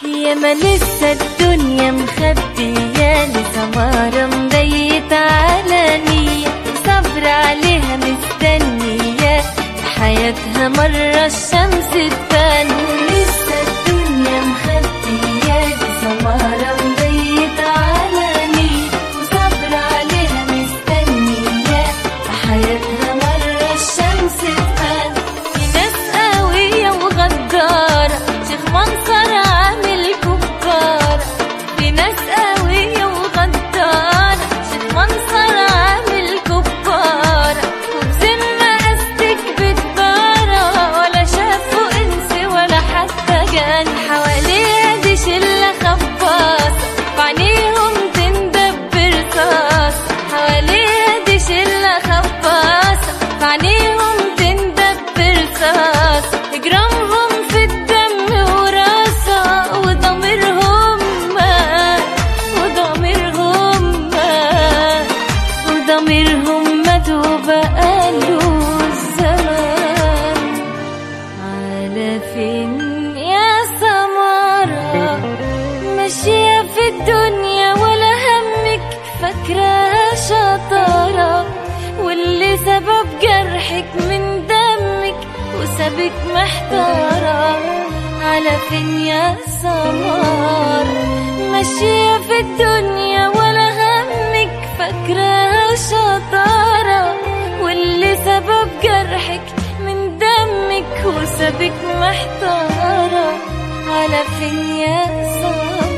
يا ما لسه الدنيا مخبية لسمارة مبيت علانية صبر عليها مستنية حياتها مرة الشمس تبان لسه الدنيا مخبية لسمارة مبيت علانية صبر عليها مستنية حياتها مرة الشمس تبان في ناس قوية وغدارة شيخ منصر عامل كبارة في ناس قوية وغدارة شيخ منصر عامل كبارة وبذمة قصدك بتبارة ولا شافوا انس ولا حتى جان حواليها دي شلة خباصة وعينيهم تندب برصاص حواليها دي شلة خباصة وعينيهم تندب برصاص اجرامهم في الدم وراسة وضميرهم مات وضميرهم مات وضميرهم مات وبقاله الزمان على فين يا سمارة ماشية في الدنيا ولا همك فاكراها شطارة واللي سبب جرحك من دمك وسابك محتارة على فين يا سمارة ماشية في الدنيا ولا همك فاكراها شطارة واللي سبب جرحك من دمك وسابك محتارة على فين يا سمارة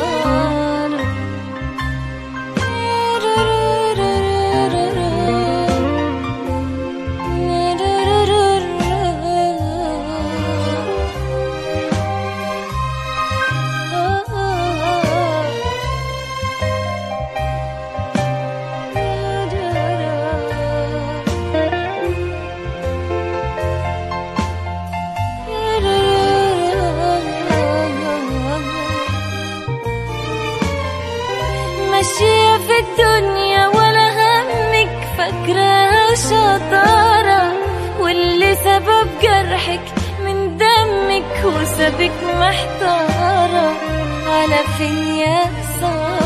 ماشية في الدنيا ولا همك فاكراها شطارة واللي سبب جرحك من دمك وسابك محتارة على فين يا سارة